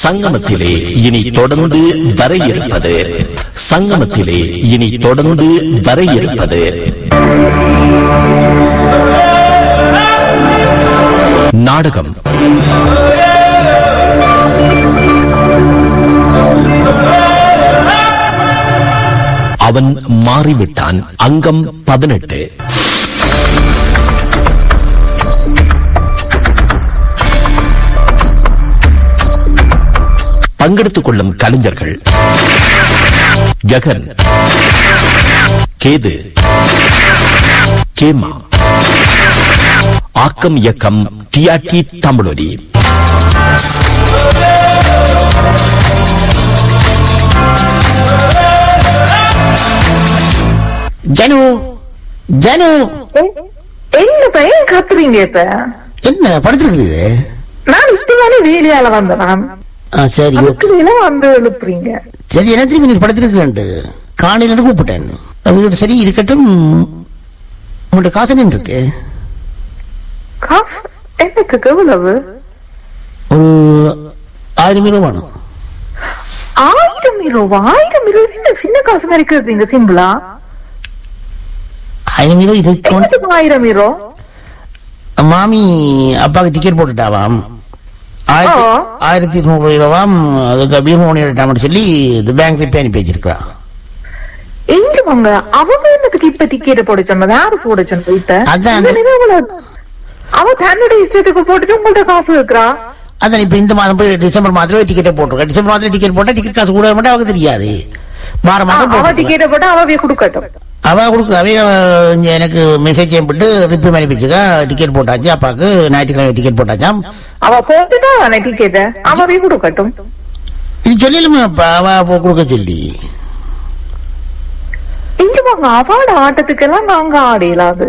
சங்கமத்திலே இனி தொடர்ந்து வர இருப்பது சங்கமத்திலே இனி தொடர்ந்து வர இருப்பது நாடகம் அவன் மாறிவிட்டான் அங்கம் பதினெட்டு பங்கெடுத்துக் கொள்ளும் கலைஞர்கள் ஜெகன் கேது கேமா ஆக்கம் இயக்கம் டிஆர்டி தமிழொலி ஜனு ஜனு எ- என்ன பையன் கத்துறீங்க இப்ப என்ன படுத்துருக்குது நான் இப்பதானே வேலையால வந்தேன் ஆ சரி அதுக்கு வேலை வந்து எழுப்புறீங்க சரி என்ன திரும்பி நீ படுத்துருக்கு காலையில இருந்து கூப்பிட்டேன் அது சரி இருக்கட்டும் உங்கள்ட்ட காசு என்ன இருக்கு காசு எனக்கு எவ்வளவு ஒரு ஆயிரம் ரூபா வேணும் ஆயிரம் ரூபா ஆயிரம் ரூபா என்ன சின்ன காசு மாதிரி இருக்கிறது சிம்பிளா ஆயிரம் ரூபா இருக்கும் என்னத்துக்கு ஆயிரம் ரூபா மாமி அப்பாவுக்கு டிக்கெட் போட்டுட்டாவாம் ஆயிரத்தி ஆ. ஆயிரத்தி நூறு ரூபாவாம் அதுக்கு பீர்மோனி எடுத்தாமட்டு சொல்லி இது பேங்க் ரிப்பே அனுப்பி வச்சிருக்கா எங்க வாங்க அவங்க என்னத்துக்கு இப்ப டிக்கெட் போட சொன்னது யாரு போட சொன்னது இப்ப அதான் இந்த நிறுவனம் அவ தன்னுடைய இஷ்டத்துக்கு போட்டுட்டு உங்கள்ட்ட காசு வைக்கிறா அதான் இப்ப இந்த மாதம் போய் டிசம்பர் மாதத்துல டிக்கெட்டை போட்டிருக்கா டிசம்பர் மாதத்துல டிக்கெட் போட்டா டிக்கெட் காசு கூட மட்டும் அவருக்கு தெரியாது வார மாசம் அவ போட்டுருக்கா. டிக்கெட்டை போட்டா அவவே கொடுக்கட்டும் அவ கொடுக்க அவ அஹ், இங்க எனக்கு மெசேஜ் போட்டு ரிப்பி அனுப்பிச்சுக்கா டிக்கெட் போட்டாச்சு அப்பாவுக்கு ஞாயிற்றுக்கிழமை டிக்கெட் போட்டாச்சாம் அவ போட்டுட்டா அவனை டிக்கெட்ட அவவே கொடுக்கட்டும் இது சொல்லலுமே அப்பா அவ அப்போ கொடுக்க சொல்லி இங்க வாங்க அவாட ஆட்டத்துக்கெல்லாம் நாங்க ஆடையலாது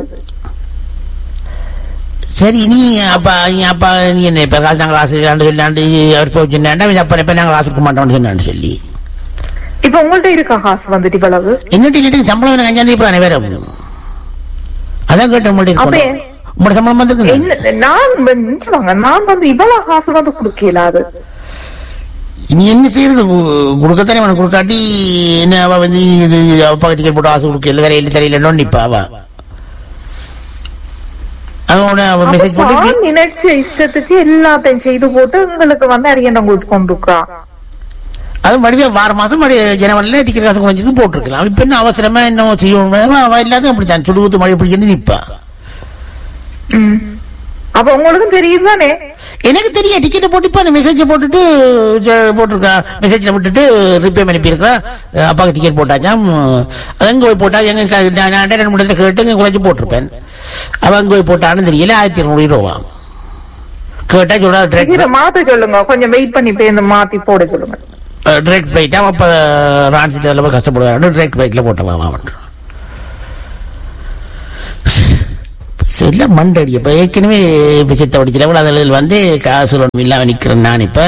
சரி நீ அப்பா நீ அப்பா நீ என்ன இப்ப காசு நாங்கள் காசு இல்லாண்டு சொல்லாண்டு அவர் போய் சொன்னாண்டா அப்ப இப்ப நாங்கள் காசு கொடுக்க மாட்டோம்னு சொன்னான்னு சொல்லி இப்ப உங்கள்ட்ட இருக்கா காசு வந்துட்டு இவ்வளவு என்னட்டு இல்லட்டு சம்பளம் எனக்கு அஞ்சாம் தேதி அப்புறம் வேற அதான் கேட்டேன் உங்கள்ட்ட அப்ப இருக்கணும் உங்களோட சம்பளம் வந்துருக்கு என்ன நான் வந்து- இங்க வாங்க நான் வந்து இவ்வளவு காசு வந்து கொடுக்கலாது நீ என்ன செய்யறது கு- கொடுக்கத்தானே உனக்கு கொடுக்காட்டி என்ன அவ வந்து இது அப்பா டிக்கெட் போட்டு ஆசை கொடுக்க இல்லை தரையில் தரையில் நிப்பா அவ அவனோட மெசேஜ் போட்டு நான் நினைச்ச இஷ்டத்துக்கு எல்லாத்தையும் செய்து போட்டு உங்களுக்கு வந்து அரியண்டம் கொடுத்து கொண்டிருக்கா அது மறுபடியும் வார மாசம் மறுபடியும் ஜனவரில டிக்கெட் காசு கொஞ்சம் போட்டிருக்கலாம் இப்ப என்ன அவசரமா என்ன செய்யணும் அவ இல்லாத அப்படித்தான் சுடு ஊத்து மழை பிடிக்கிறது நிப்பா ம். அப்ப உங்களுக்கும் தெரியுது தானே எனக்கு தெரியும் டிக்கெட்டை போட்டு இப்ப அந்த மெசேஜ் போட்டுட்டு ஜ- போட்டிருக்கா மெசேஜ்ல விட்டுட்டு ரிப்பே அனுப்பியிருக்கா அப்பாவுக்கு டிக்கெட் போட்டாச்சாம் அது எங்க போய் போட்டா எங்க க- நான் நான் ரெண்டு மூணு இடத்துல கேட்டு இங்க குறைச்சு போட்டிருப்பேன் அவன் அங்க போய் போட்டான்னு தெரியல ஆயிரத்தி இருநூறு ரூபா கேட்டா சொல்றா இதை டிரெக்ட் மாத்த சொல்லுங்க கொஞ்சம் வெயிட் பண்ணி போய் இந்த மாத்தி போட சொல்லுங்க டிரெக்ட் ஃபிளைட் அவன் அப்ப ராணிச்சிட்டு அதில் போய் கஷ்டப்படுவாரு டிரெக்ட் ஃபிளைட்ல போட்டவன் அவன் சொல்ல மண்டடி இப்ப ஏற்கனவே விசித்த படிச்சில அதில் வந்து காசு ஒன்றும் இல்லாம நிக்கிறேன் நான் இப்ப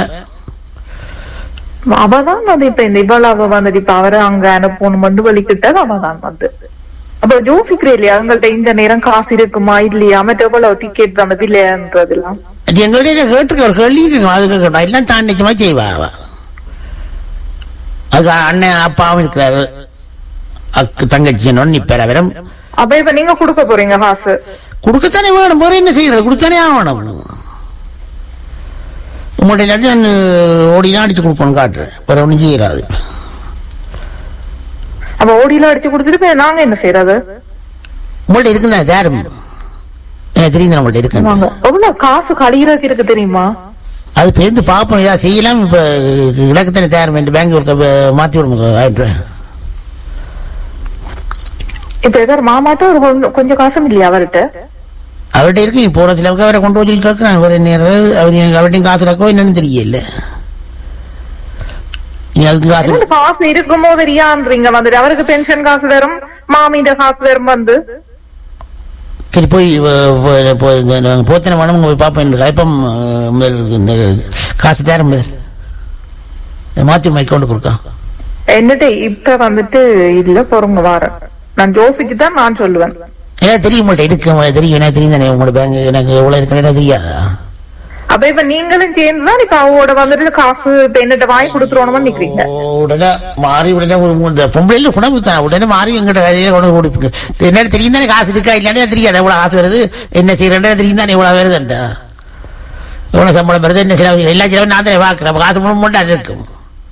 அவதான் வந்து இப்ப இந்த இவ்வளவு வந்துட்டு இப்ப அவரை அங்க அனுப்பணும் மட்டும் வலிக்கிட்டது அவதான் வந்து அப்ப யோசிக்கிறேன் இல்லையா அவங்கள்ட்ட இந்த நேரம் காசு இருக்குமா இல்லையா மற்ற எவ்வளவு டிக்கெட் வந்தது இல்லையான்றதெல்லாம் அது எங்களுடைய கேட்டுக்க ஒரு கேள்வி இருக்குங்க அது கேட்கணும் எல்லாம் தான் நிச்சயமா செய்வா அவ அது அண்ணன் அப்பாவும் இருக்கிறாரு அக்கு தங்கச்சி நிப்பார் அவரும் அப்ப இப்ப நீங்க கொடுக்க போறீங்க காசு கொடுக்கத்தானே வேணும் போற என்ன செய்யறது கொடுத்தானே ஆகணும் உங்கள்ட்ட இல்லாட்டி நான் ஓடிலாம் அடிச்சு கொடுக்கணும் காட்டுறேன் வேற ஒன்றும் செய்யறாது அப்ப ஓடியில அடிச்சு கொடுத்துட்டு இப்ப நாங்க என்ன செய்யறது உங்கள்ட்ட இருக்குதா யாரும் எனக்கு தெரியும் நம்மள்ட்ட இருக்கு வாங்க எவ்வளவு காசு கழிகிறதுக்கு இருக்கு தெரியுமா அது பேருந்து பார்ப்போம் ஏதாவது செய்யலாம் இப்ப இலக்கத்தானே தயார் வேண்டிய பேங்க் ஒரு மாத்தி விடுங்க ஆயிரம் ரூபாய் இப்ப ஏதாவது மாமாட்ட ஒரு கொஞ்சம் கொஞ்சம் காசும் இல்லையா அவர்கிட்ட அவர்கிட்ட இருக்கு நீ போற சிலவுக்கு அவரை கொண்டு போய் கேட்கிறான் ஒரு நேரம் அவர் எனக்கு அவர்கிட்ட காசு இருக்கோ என்னன்னு தெரியல நீ அதுக்கு காசு என்னோட காசு இருக்குமோ தெரியான்றீங்க வந்துட்டு அவருக்கு பென்ஷன் காசு வரும் மாமியிட காசு வரும் வந்து சரி போய் வ- வ- போ- இந்த போத்தனை வேணும் போய் பார்ப்போம் என்று கலைப்பம் முதல் இந்த காசு தேர முதல் மாத்தி அக்கௌண்ட் கொடுக்கா என்னட்டு இப்ப வந்துட்டு இல்ல பொறுங்க வாரேன் நான் யோசிச்சு தான் நான் சொல்லுவேன் எனக்கு தெரியும் உங்கள்ட்ட இருக்கு உங்களுக்கு தெரியும் எனக்கு தெரியும் தானே உங்களோட பேங்க் எனக்கு எவ்வளவு இருக்குன்னு எனக்கு தெரியாதா அப்ப இப்ப நீங்களும் சேர்ந்துதான் இப்ப அவவோட வந்துட்டு காசு இப்ப என்னட்ட வாங்கி கொடுத்துருவோம்னு நிக்கிறீங்க உடனே மாறி உடனே ஒரு இந்த பொம்பளைல குணம் தான் உடனே மாறி எங்கிட்ட கையில கொண்டு கொடுப்பீங்க என்ன தெரியும் தானே காசு இருக்கா இல்லைன்னு தெரியாது எவ்வளவு காசு வருது என்ன செய்யறேன்னு தெரியும் தானே எவ்வளவு வருதுன்டா எவ்வளவு சம்பளம் வருது என்ன செலவு எல்லா செலவும் நான் தானே பார்க்கிறேன் அப்ப காசு மூணு மட்டும் இருக்கும்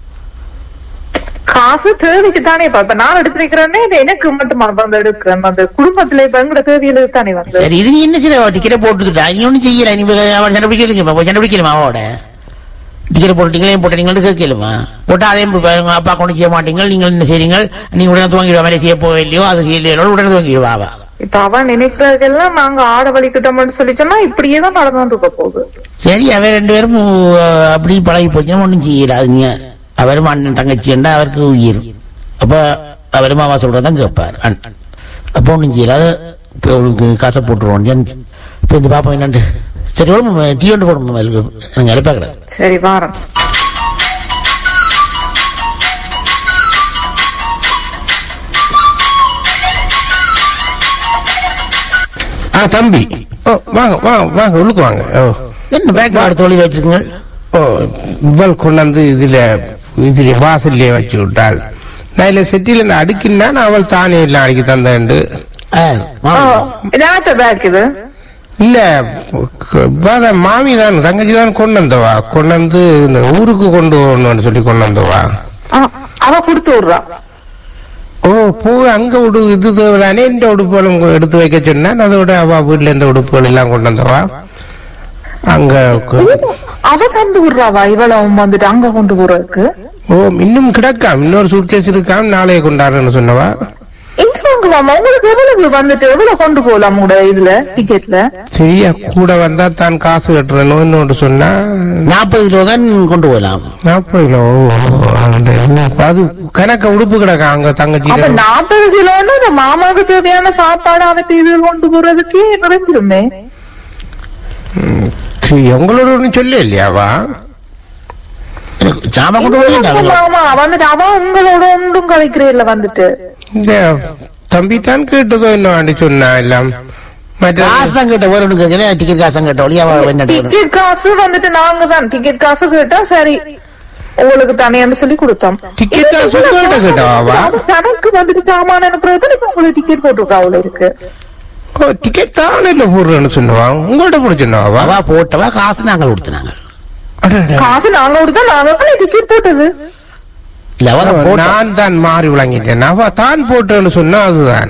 காசு தேவைக்கு தானே இப்ப இப்ப நான் எடுத்திருக்கிறேன்னே இது எனக்கு மட்டும் வந்து எடுக்கிறேன் அந்த குடும்பத்துல இப்ப எங்கட தேவையில தானே வந்து சரி இது நீ என்ன செய்ய டிக்கெட்டை போட்டுக்கிட்டா நீ ஒன்றும் செய்யல நீ போய் அவன் சண்டை பிடிக்கலுங்க போய் சண்டை பிடிக்கலுமா அவனோட டிக்கெட் போட்டுட்டீங்களே போட்ட நீங்கள் கேட்கலுமா போட்டா அதே போய் உங்க அப்பா கொண்டு செய்ய மாட்டீங்க நீங்கள் என்ன செய்றீங்க நீங்க உடனே துவங்கிடுவா வேலை செய்ய போகலையோ அது செய்யலையோ உடனே துவங்கிடுவா அவ இப்ப அவன் நினைக்கிறதெல்லாம் நாங்க ஆட வலிக்கிட்டோம்னு சொல்லி சொன்னா இப்படியே தான் நடந்து இருக்க போகுது சரி அவன் ரெண்டு பேரும் அஹ், அப்படி பழகி போச்சுன்னா ஒன்றும் செய்யல அது நீ அவரும் அண்ணன் தங்கச்சி என்றா அவருக்கு உயிர் அப்ப அவரும் மாமா சொல்றதான் கேட்பார் அண்ணன். அப்ப ஒன்றும் செய்யல அது இப்போ அவளுக்கு காசை போட்டுருவோம் இப்போ இந்த பாப்பா என்னண்டு சரி ஓடும் டீ ஒன்று போடும் எனக்கு அழைப்பா கிடையாது சரி வாரம் ஆ தம்பி ஓ வாங்க வாங்க வாங்க உள்ளுக்கு வாங்க ஓ என்ன பேக் அடுத்த வழி வச்சிருக்கீங்க ஓ இவள் கொண்டாந்து இதுல இதுல வாசல்லே வச்சு விட்டாள் நான் இல்ல செட்டில இருந்து அடுக்கினா அவள் தானே எல்லாம் அடுக்கி தந்தேன்டு ஆ, மாமா. இதாத்த பேக் இது இல்ல க- மாமி தான் தங்கச்சி தான் கொண்டு வந்தவா கொண்டு வந்து இந்த ஊருக்கு கொண்டு வரணும்னு சொல்லி கொண்டு வந்தவா ஆ, அவ கொடுத்து விடுறா ஓ போய் அங்க உடு இது தானே இந்த உடுப்புகளும் எடுத்து வைக்க சொன்னேன் அதோட அவ வீட்டுல இந்த உடுப்புகள் எல்லாம் கொண்டு வந்தவா அங்க க- அவ தந்து விடுறாவா இவ்வளவு வந்துட்டு அங்க கொண்டு போறதுக்கு ஓ இன்னும் கிடக்காம் இன்னொரு சூட்கேஸ் இருக்காம் நாளைய கொண்டாடுறேன்னு சொன்னவா இன்ச்சு வாங்குவாமா உங்களுக்கு எவ்வளவு வந்துட்டு எவ்வளவு கொண்டு போகலாம் உங்களோட இதுல டிக்கெட்ல சரியா கூட வந்தா தான் காசு கட்டுறணும் இன்னொன்று சொன்னா நாற்பது கிலோ தான் கொண்டு போகலாம் நாற்பது கிலோ அந்த இது, அது கணக்க உடுப்பு கிடக்கா அங்க தங்கச்சி அப்ப நாற்பது கிலோன்னு இந்த மாமாவுக்கு தேவையான சாப்பாடு அவருக்கு இது கொண்டு போறதுக்கு நிறைஞ்சிருமே உங்களோட ஒன்றும் சொல்ல இல்லையாவா எனக்கு சாமான் கொண்டு போகலாம் மாமா வந்துட்டு அவன் உங்களோட ஒன்றும் கதைக்கிறேன்ல வந்துட்டு இந்த தம்பி தான் கேட்டதோ என்ன சொன்னா எல்லாம் மற்ற காசு தான் கேட்ட ஒரு ஒன்று கேட்கல டிக்கெட் காசு தான் கேட்ட ஒளி அவ என்ன எடுக்கணும்? டிக்கெட் காசு வந்துட்டு நாங்க தான் டிக்கெட் காசு கேட்டா சரி உங்களுக்கு தனியான்னு சொல்லி கொடுத்தோம் டிக்கெட் காசு உங்கள்ட்ட கேட்டாவா? அவ தனக்கு வந்துட்டு சாமான அனுப்புறது இப்ப உங்களுக்கு டிக்கெட் போட்டுருக்கா அவ்வளவு இருக்கு ஓ டிக்கெட் தானே இல்ல போடுறேன்னு சொன்னவா உங்கள்ட்ட போட சொன்னவாவா அவ போட்டவா காசு நாங்கள் கொடுத்துனாங்க அடடே. காசு நாங்க கொடுத்தா நாங்க தானே டிக்கெட் போட்டது இல்ல அவ தான் போட்டா நான் தான் மாறி விளங்கிட்டேன் அவ தான் போட்டேன்னு சொன்னா அதுதான்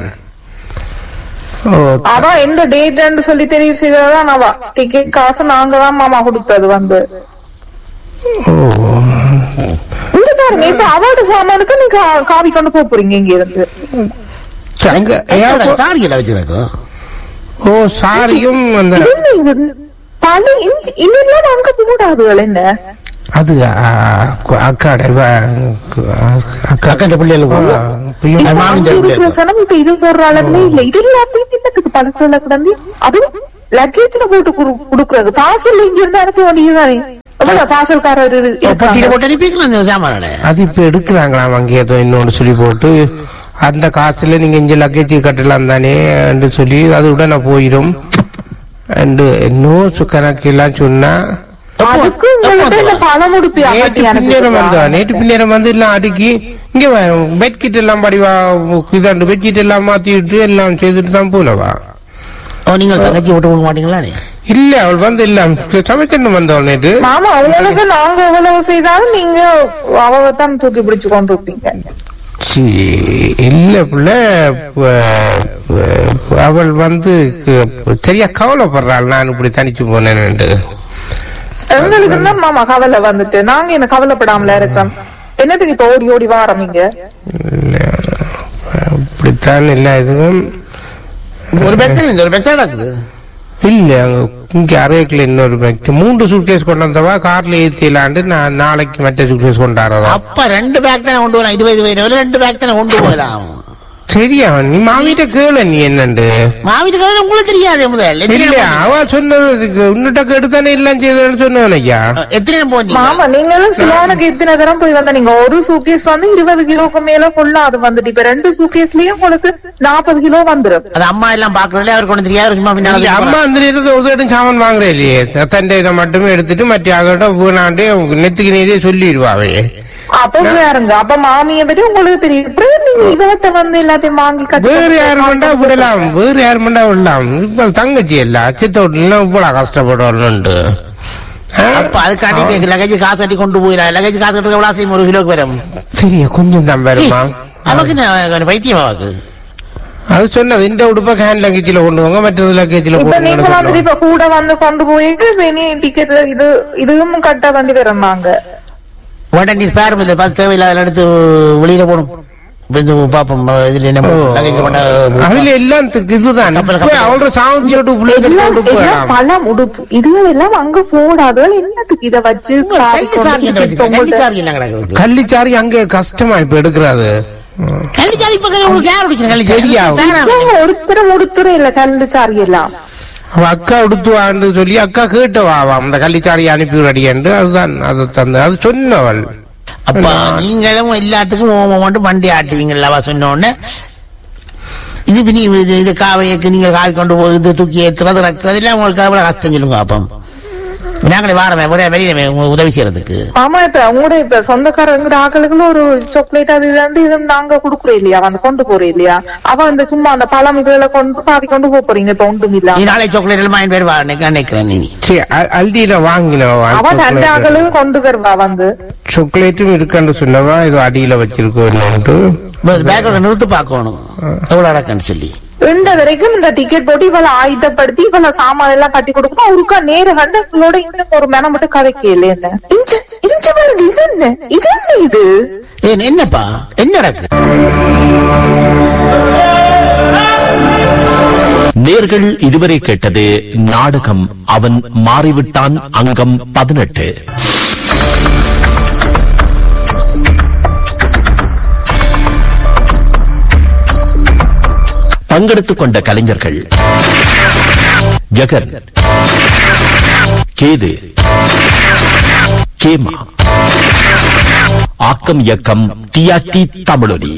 ஓ அவ எந்த டேட்னு சொல்லி தெரிவு செய்ததான் அவ டிக்கெட் காசு நாங்க தான் மாமா கொடுத்தது வந்து ஓ இங்க பாருங்க இப்ப அவார்டு சாமானுக்கு நீங்க காவி கொண்டு போக போறீங்க இங்க இருந்து அங்க ஏன் airport- சாரி எல்லாம் வச்சிருக்கோம் ஓ சாரியும் அந்த இது என்ன இது பழி இன்னும் அங்க போடாதுகள் என்ன அது ஆ, கு- அக்காட இவ, கு- அக்கா அக்கா பிள்ளைகள் ஆ, பிள்ளை- அது மாமன் அங்க இருக்கிற பிள்ளைகள். சனம் இப்ப இது போடுற அளவுல இல்ல இது எல்லாத்தையும் பின்னத்துக்கு பழக்கத்துல கிடந்து அதுவும் லக்கேஜ்ல போட்டு குடு- குடுக்குறது பார்சல் இங்க இருந்து அனுப்ப வேண்டியதுதானே எவ்வளவு பார்சல்காரர் இரு- பட்டியல இருக்காங்க. போட்டு அனுப்பிக்கலாம் அந்த சாமான அது இப்ப எடுக்கிறாங்களாம் அங்கே ஏதோ இன்னொன்று சொல்லி போட்டு அந்த காசுல நீங்க இங்க லக்கேஜ் கட்டலாம் தானே என்று சொல்லி அது உடனே போயிடும் அண்டு இன்னும் கணக்கு எல்லாம் சொன்னா அதுக்கு உங்கள்ட்ட இந்த பணம் உடுப்பி நேற்று அகட்டி பின்னேரம் வந்தா அனுப்பி நேற்று பின்னேரம் வந்து எல்லாம் அடுக்கி இங்க பெட் கிட் எல்லாம் படிவா இதாண்டு பெட் கிட் எல்லாம் மாத்தி விட்டு எல்லாம் செய்துட்டு தான் போனவா ஓ நீங்கள் தங்கச்சி விட்டு கொடுக்க மாட்டீங்களா நீ? இல்ல அவள் வந்து எல்லாம் சமைக்கணும் வந்தவள் நேற்று மாமா உங்களுக்கு நாங்க எவ்வளவு செய்தாலும் நீங்க அவ தான் தூக்கி பிடிச்சு கொண்டு இருப்பீங்க சீ, இல்ல புள்ள ப- ப- அவள் வந்து க- சரியா கவலைப்படுறாள் நான் இப்படி தனிச்சு போனேன்னு எங்களுக்கு தான் மாமா கவலை வந்துட்டு நாங்க என்ன கவலைப்படாமல இருக்கோம் என்னத்துக்கு இப்ப ஓடி ஓடி வாரம் இங்க இப்படித்தான் எல்லா இதுவும் ஒரு பெத்தனை இந்த ஒரு பெத்தனை இருக்குது இல்ல அங்க இங்க அரைக்கில் இன்னொரு பேக் மூன்று சூட்கேஸ் கொண்டு வந்தவா கார்ல ஏத்திலாண்டு நான் நாளைக்கு மற்ற சூட்கேஸ் கொண்டாடுறதா அப்ப ரெண்டு பேக் தானே கொண்டு வரலாம் இது இது ரெண்டு பேக் தானே கொண்டு போகலாம் சரியா நீ மாமிட்ட கேள நீ என்னண்டு மாவீட்டுக்காரன் உங்களுக்கு தெரியாது முதல் எத்தனை இல்ல நேரம் அவ சொன்னதுக்கு உன்னிட்ட கேட்டுத்தானே எல்லாம் செய்தேன்னு சொன்னேன் ஐயா போனீங்க? எத்தனை நேரம் போனீங்க மாமா நீங்களும் சிலோனுக்கு இத்தனை தரம் போய் வந்தா நீங்க ஒரு சூக்கேஸ் வந்து இருபது கிலோக்கு மேல ஃபுல்லா அது வந்துட்டு இப்ப ரெண்டு சூக்கேஸ்லயும் உங்களுக்கு நாற்பது கிலோ வந்துரும் அது அம்மா எல்லாம் பாக்குறதுல அவருக்கு ஒண்ணு தெரியாது சும்மா பின்னால இல்ல, அம்மா அந்த நேரத்தில் ஒரு இடம் சாமான் வாங்குறே இல்லையே தண்டை இதை மட்டுமே எடுத்துட்டு மற்ற ஆகட்டும் வீணாண்டே நெத்துக்கு நீதே சொல்லிடுவாவே அப்ப வேறுங்க அப்ப மாமிய பத்தி உங்களுக்கு தெரியும் அப்புறம் நீங்க இவட்ட வந்து எல்லாத்தையும் வாங்கி கட்டி வேறு யார் மண்டா விடலாம் வேறு யார் மண்டா விடலாம் இப்ப தங்கச்சி இல்ல அச்சத்தோட்டுலாம் இவ்வளவு கஷ்டப்படுவாள்னுண்டு அப்ப அதுக்காண்டி லகேஜ் காசு கட்டி கொண்டு போயிடலாம் லகேஜ் காசு கட்டுறது எவ்வளவு செய்யும் ஒரு கிலோக்கு வரும் சரியா கொஞ்சம் தான் வருமா நமக்கு என்ன பைத்தியம் அவக்கு அது சொன்னது இந்த உடுப்ப கேன் லக்கேஜில கொண்டு வாங்க மற்றது லக்கேஜில இப்ப நீங்க போட்டு வந்துட்டு இப்ப கூட வந்து கொண்டு போயிட்டு இனி டிக்கெட் இது இதுவும் கட்ட வேண்டி வரோம்னாங்க உடனே நீ பேரும் இல்லை பார்த்து தேவையில்லாத எடுத்து வெளியில போகணும் இப்ப இந்த பாப்போம் இதுல என்ன லகேஜ் கொண்டா அதுல எல்லாம் தி- இதுதான் கப்பல், இப்ப கப்பல். அவளோட சாவந்தியோட பிள்ளைகள் எல்லாம் உடுப்பு எல்லாம் வேணாம். பழம் உடுப்பு இதுகள் எல்லாம் அங்க போடாது என்னத்துக்கு இத வச்சு காரி கள்ளி சாரி கொண்டு என்ன வச்சுக்க? கள்ளி தொங்கல்ட்ட- சாரி எல்லாம் கிடக்குது கள்ளிச்சாரி அங்க கஷ்டமா இப்ப எடுக்கிறது கள்ளி சாரி இப்ப உங்களுக்கு யார் பிடிக்கிற கள்ளி சாரி சரியா? வேணாம். இவங்க ஒருத்தரும் ஒருத்தரும் இல்ல கல்லு சாரி எல்லாம் அவ அக்கா உடுத்துவான்னு சொல்லி அக்கா கேட்டவாவாம் அந்த கள்ளிச்சாரி அனுப்பி விடடியாண்டு அதுதான் அது தந்து அது சொன்னவள் அப்ப நீங்களும் எல்லாத்துக்கும் ஓமம் மட்டும் வண்டி ஆட்டுவீங்கல்லவா சொன்ன உடனே இது பின்னி இது இது காவையக்கு நீங்க கால் கொண்டு போய் இது தூக்கி ஏத்துறது இறக்குறது எல்லாம் உங்களுக்கு எவ்வளவு கஷ்டம் சொல்லுங்க அப்பம் நாங்களே வாரமே ஒரே வெளியில உங்களுக்கு உதவி செய்யறதுக்கு ஆமா இப்ப உங்களோட இப்ப சொந்தக்காரங்க ஆக்களுக்குள்ள ஒரு சாக்லேட் அது இது வந்து இது நாங்க குடுக்குறோம் இல்லையா வந்து கொண்டு போறோம் இல்லையா அவ அந்த சும்மா அந்த பழம் இதுல கொண்டு பாதி கொண்டு போக போறீங்க இப்ப ஒன்றும் இல்ல நீ நாளை சாக்லேட் எல்லாம் வாங்கிட்டு வருவா நினைக்கிறேன் நீ சரி அ- அல்டியில வாங்கினவா அவ ரெண்டு ஆக்களும் கொண்டு வருவா வந்து சாக்லேட்டும் இருக்குன்னு சொன்னவா இது அடியில வச்சிருக்கோன்னு பேக்கோட நிறுத்து பார்க்கணும் எவ்வளவு அடக்கன்னு சொல்லி இந்த வரைக்கும் இந்த டிக்கெட் போட்டு இவள ஆயுதப்படுத்தி இவள சாமான் எல்லாம் கட்டி கொடுக்கணும் அவருக்கா நேரு கண்டு இவளோட இன்னும் ஒரு மென மட்டும் கதைக்கல என்ன இஞ்ச இஞ்ச பாருங்க இது என்ன இது என்ன இது ஏன் என்னப்பா என்ன நடக்கு நேர்கள் இதுவரை கேட்டது நாடகம் அவன் மாறிவிட்டான் அங்கம் பதினெட்டு பங்கெடுத்துக் கொண்ட கலைஞர்கள் ஜெகன் கேது கேமா ஆக்கம் இயக்கம் டிஆர்டி தமிழொலி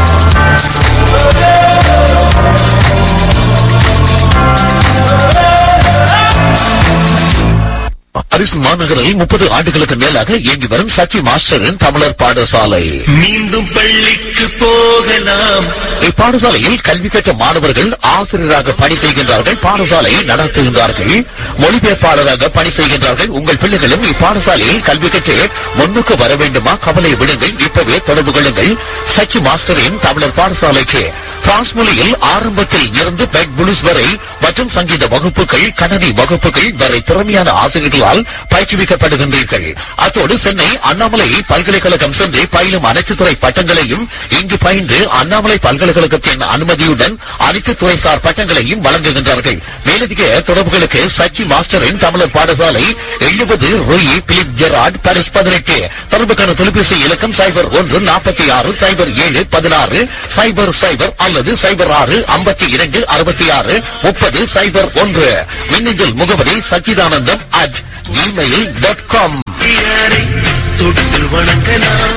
பாரிஸ் மாநகரில் முப்பது ஆண்டுகளுக்கு மேலாக இயங்கி வரும் சச்சி மாஸ்டரின் தமிழர் பாடசாலை மீண்டும் பள்ளிக்கு போகலாம் இப்பாடசாலையில் கல்வி கற்ற மாணவர்கள் ஆசிரியராக பணி செய்கின்றார்கள் பாடசாலையை நடத்துகின்றார்கள் மொழிபெயர்ப்பாளராக பணி செய்கின்றார்கள் உங்கள் பிள்ளைகளும் இப்பாடசாலையில் கல்வி கற்று முன்னுக்கு வர வேண்டுமா கவலை விடுங்கள் இப்பவே தொடர்பு கொள்ளுங்கள் சச்சி மாஸ்டரின் தமிழர் பாடசாலைக்கு பிரான்ஸ் மொழியில் ஆரம்பத்தில் இருந்து பெட் புலிஸ் வரை மற்றும் சங்கீத வகுப்புகள் கணனி வகுப்புகள் வரை திறமையான ஆசிரியர்களால் பயிற்றுவிக்கப்படுகின்றீர்கள் அத்தோடு சென்னை அண்ணாமலை பல்கலைக்கழகம் சென்று பயிலும் அனைத்து துறை பட்டங்களையும் இங்கு பயின்று அண்ணாமலை பல்கலைக்கழகத்தின் அனுமதியுடன் அனைத்து துறைசார் பட்டங்களையும் வழங்குகின்றார்கள் மேலதிக தொடர்புகளுக்கு சச்சி மாஸ்டரின் தமிழர் பாடசாலை எழுபது ரூயி பிலிப் ஜெராட் பாரிஸ் பதினெட்டு தொடர்புக்கான தொலைபேசி இலக்கம் சைபர் ஒன்று நாற்பத்தி ஆறு சைபர் ஏழு பதினாறு சைபர் சைபர் அல்லது சைபர் ஆறு ஐம்பத்தி இரண்டு அறுபத்தி ஆறு முப்பது சைபர் ஒன்று மின்னஞ்சல் முகவரி Sachidanandam at gmail dot com யாரை தொட்டு வணங்கலாம்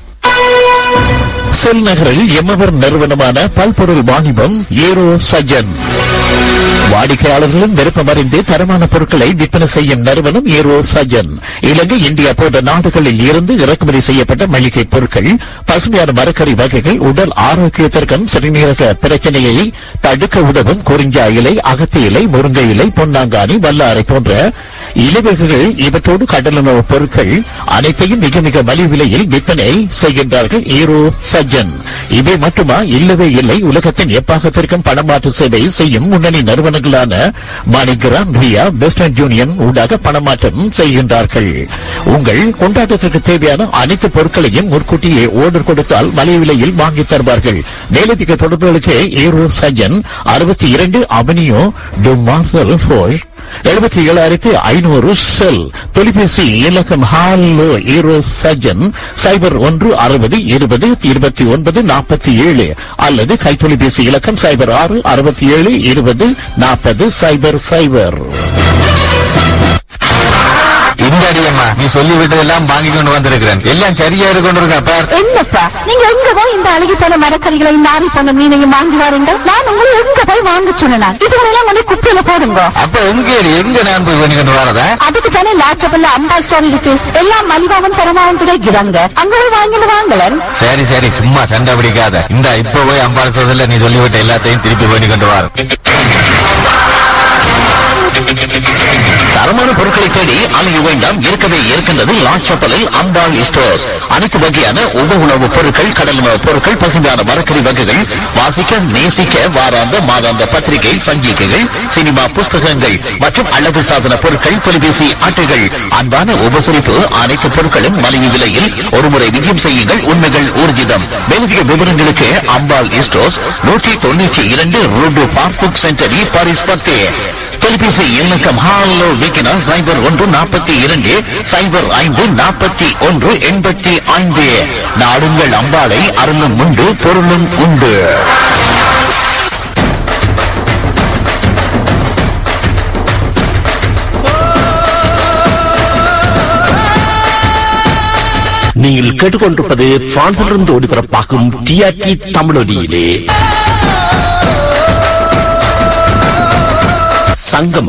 செல் நகரில் எம்மவர் நிறுவனமான பல்பொருள் வாணிபம் ஏரோ சஜன் வாடிக்கையாளர்களின் விருப்பமறிந்து தரமான பொருட்களை விற்பனை செய்யும் நிறுவனம் ஏரோ சஜன் இலங்கை இந்தியா போன்ற நாடுகளில் இருந்து இறக்குமதி செய்யப்பட்ட மளிகை பொருட்கள் பசுமையான மரக்கறி வகைகள் உடல் ஆரோக்கியத்திற்கும் சிறுநீரக பிரச்சனையை தடுக்க உதவும் குறிஞ்சா இலை அகத்தி இலை முருங்கை இலை பொன்னாங்கானி வல்லாரை போன்ற இலவகைகள் இவற்றோடு கடலுணவு பொருட்கள் அனைத்தையும் மிக மிக மலிவு விலையில் விற்பனை செய்கின்றார்கள் ஈரோ சஜ்ஜன் இவை மட்டுமா இல்லவே இல்லை உலகத்தின் எப்பாகத்திற்கும் பணமாற்று சேவை செய்யும் முன்னணி நிறுவனங்களான மாணிகிராம் ரியா வெஸ்டர்ன் யூனியன் ஊடாக பணமாற்றம் செய்கின்றார்கள் உங்கள் கொண்டாட்டத்திற்கு தேவையான அனைத்து பொருட்களையும் முன்கூட்டியே ஓர்டர் கொடுத்தால் மலிவு விலையில் வாங்கித் தருவார்கள் மேலதிக தொடர்புகளுக்கு ஈரோ சஜன் அறுபத்தி இரண்டு அவனியோ டு மார்சல் ஃபோய் எழுபத்தி ஏழாயிரத்தி ஐநூறு செல் தொலைபேசி இலக்கம் ஹாலோ ஈரோ சஜன் சைபர் ஒன்று அறுபது இருபது இருபத்தி ஒன்பது நாற்பத்தி ஏழு அல்லது கைத்தொலைபேசி இலக்கம் சைபர் ஆறு அறுபத்தி ஏழு இருபது நாற்பது சைபர் சைபர் இந்த அடியம்மா நீ சொல்லி விட்டதெல்லாம் வாங்கி கொண்டு வந்திருக்கிறேன் எல்லாம் சரியா இருக்கு கொண்டு இருக்கா பார் என்னப்பா நீங்க எங்க போய் இந்த அழுகி போன மரக்கறிகளையும் நாரி போன மீனையும் வாங்கி வாருங்க நான் உங்களை எங்க போய் வாங்க சொன்னேன் இதுகளெல்லாம் கொண்டு குப்பையில போடுங்க அப்ப எங்க எங்க நான் போய் பண்ணி கொண்டு வரதா அதுக்கு தானே லாச்சபல்ல அம்பா ஸ்டோர் இருக்கு எல்லாம் மலிவாவும் தரமாவும் கிடைக்கிறாங்க அங்க போய் வாங்கிட்டு வாங்கலன் சரி சரி சும்மா சண்டை பிடிக்காத இந்த இப்ப போய் அம்பாள் சோதல நீ சொல்லிவிட்ட எல்லாத்தையும் திருப்பி பண்ணி கொண்டு வர தரமான பொருட்களை தேடி அலைய வேண்டாம் இருக்கவே இருக்கின்றது லாச்சப்பலில் அம்பாள் ஸ்டோர்ஸ் அனைத்து வகையான உப உணவுப் பொருட்கள் கடல் உணவுப் பொருட்கள் பசுமையான மரக்கறி வகைகள் வாசிக்க நேசிக்க வாராந்த மாதாந்த பத்திரிகை சஞ்சிகைகள் சினிமா புஸ்தகங்கள் மற்றும் அழகு சாதன பொருட்கள் தொலைபேசி அட்டைகள் அன்பான உபசரிப்பு அனைத்து பொருட்களும் மலிவு விலையில் ஒருமுறை விஜயம் செய்யுங்கள் உண்மைகள் ஊர்ஜிதம் மேலதிக விவரங்களுக்கு அம்பாள் ஸ்டோர்ஸ் நூற்றி தொண்ணூற்றி இரண்டு ரோடு பார்க்குக் சென்டரி பாரிஸ் பத்தே தொலைபேசி இலக்கம் ஹாலோ விக்கினா சைபர் ஒன்று நாற்பத்தி இரண்டு சைபர் ஐந்து நாற்பத்தி ஒன்று எண்பத்தி ஐந்து நாடுங்கள் அம்பாளை அருளும் உண்டு பொருளும் உண்டு நீங்கள் கேட்டுக்கொண்டிருப்பது பிரான்சிலிருந்து ஒளிபரப்பாகும் டிஆர்டி தமிழொலியிலே சங்கம்